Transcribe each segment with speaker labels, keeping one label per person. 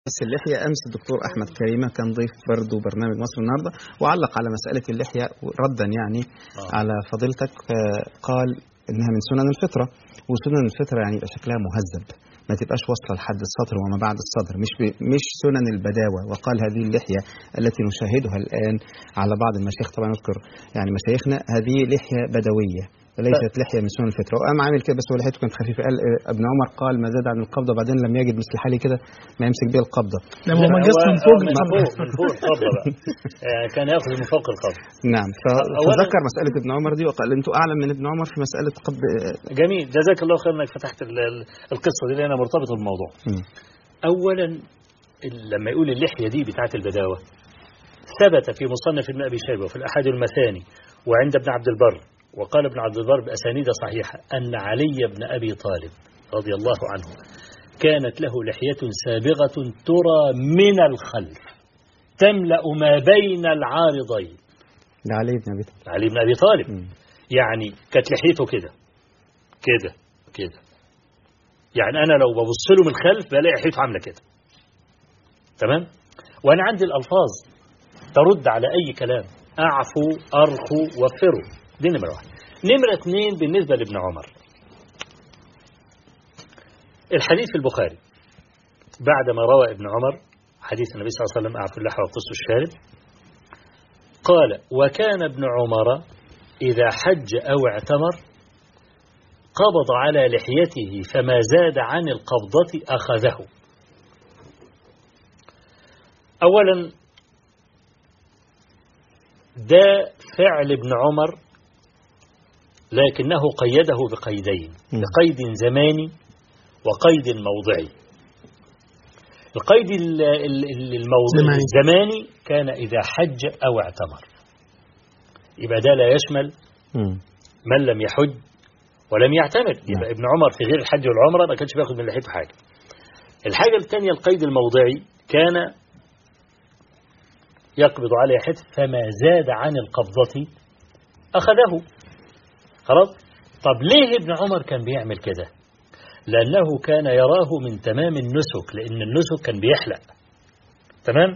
Speaker 1: بس اللحية أمس الدكتور أحمد كريمة كان ضيف برضه برنامج مصر النهاردة وعلق على مسألة اللحية ردا يعني
Speaker 2: آه.
Speaker 1: على فضيلتك آه، قال إنها من سنن الفطرة وسنن الفطرة يعني يبقى شكلها مهذب ما تبقاش واصلة لحد السطر وما بعد السطر مش ب... مش سنن البداوة وقال هذه اللحية التي نشاهدها الآن على بعض المشايخ طبعا نذكر يعني مشايخنا هذه لحية بدوية ليست لحية من سنن الفطرة وقام عامل كده بس هو لحيته كانت خفيفة قال آه، ابن عمر قال ما زاد عن القبضة بعدين لم يجد مثل حالي كده ما يمسك بيه القبضة
Speaker 3: لما هو مجاز من فوق
Speaker 2: من فوق من فوق القبضه بقى آه، كان ياخذ من فوق القبض
Speaker 1: نعم ف-
Speaker 2: أولاً-
Speaker 1: فذكر مسألة ابن عمر دي وقال أنتم أعلم من ابن عمر في مسألة قبض
Speaker 2: جميل جزاك الله خير انك فتحت ال- ال- القصه دي لانها مرتبطه بالموضوع
Speaker 1: مم.
Speaker 2: اولا ال- لما يقول اللحيه دي بتاعت البداوه ثبت في مصنف ابن ابي شيبه وفي الاحاد المثاني وعند ابن عبد البر وقال ابن عبد البر باسانيد صحيحه ان علي بن ابي طالب رضي الله عنه كانت له لحيه سابغه ترى من الخلف تملا ما بين العارضين
Speaker 1: ده علي بن أبي طالب
Speaker 2: علي بن ابي طالب
Speaker 1: مم.
Speaker 2: يعني كانت لحيته كده كده كده يعني انا لو ببص له من خلف بلاقي لحيته عامله كده تمام وانا عندي الالفاظ ترد على اي كلام اعفو ارخو وفروا دي نمره واحد نمره اثنين بالنسبه لابن عمر الحديث في البخاري بعدما روى ابن عمر حديث النبي صلى الله عليه وسلم اعفو اللحى وقص الشارب قال وكان ابن عمر إذا حج أو اعتمر قبض على لحيته فما زاد عن القبضة أخذه أولا ده فعل ابن عمر لكنه قيده بقيدين
Speaker 1: مم.
Speaker 2: بقيد زماني وقيد موضعي القيد ال- ال- ال- الموضوع
Speaker 3: زماني.
Speaker 2: الزماني كان إذا حج أو اعتمر يبقى ده لا يشمل
Speaker 1: مم.
Speaker 2: من لم يحج ولم يعتمر
Speaker 1: نعم.
Speaker 2: يبقى ابن عمر في غير الحج والعمرة ما كانش بياخد من لحيته حاجة الحاجة الثانية القيد الموضعي كان يقبض على لحيته فما زاد عن القبضة أخذه خلاص طب ليه ابن عمر كان بيعمل كده لأنه كان يراه من تمام النسك لأن النسك كان بيحلق تمام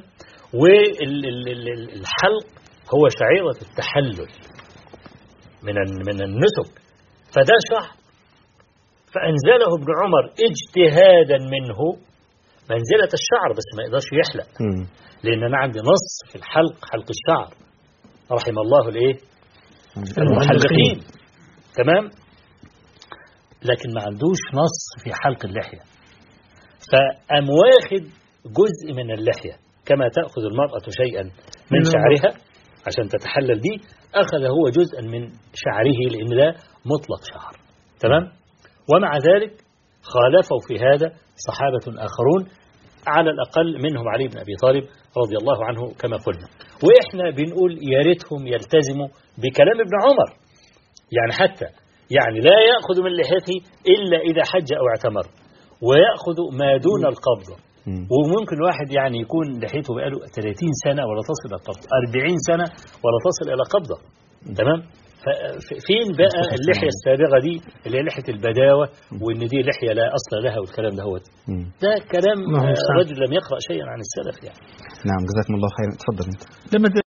Speaker 2: والحلق هو شعيرة التحلل من ال- من النسك فده شعر فأنزله ابن عمر اجتهادا منه منزلة الشعر بس ما يقدرش يحلق
Speaker 1: مم.
Speaker 2: لأن أنا عندي نص في الحلق حلق الشعر رحم الله الإيه المحلقين تمام لكن ما عندوش نص في حلق اللحية فأم واخد جزء من اللحية كما تأخذ المرأة شيئا من
Speaker 3: نعم.
Speaker 2: شعرها عشان تتحلل به أخذ هو جزءا من شعره لأن ده مطلق شعر تمام ومع ذلك خالفوا في هذا صحابة آخرون على الأقل منهم علي بن أبي طالب رضي الله عنه كما قلنا وإحنا بنقول يا ريتهم يلتزموا بكلام ابن عمر يعني حتى يعني لا يأخذ من لحيته إلا إذا حج أو اعتمر ويأخذ ما دون القبضة
Speaker 1: مم.
Speaker 2: وممكن واحد يعني يكون لحيته بقاله 30 سنة ولا تصل إلى قبضة 40 سنة ولا تصل إلى قبضة تمام ف- فين بقى اللحية السابغة دي اللي هي لحية البداوة وإن دي لحية لا أصل لها والكلام ده هو
Speaker 1: مم.
Speaker 2: ده كلام
Speaker 3: الله
Speaker 2: آه،
Speaker 3: المستعان.
Speaker 2: رجل لم يقرأ شيئا عن السلف يعني
Speaker 1: نعم جزاكم الله خيرا اتفضل انت
Speaker 3: لما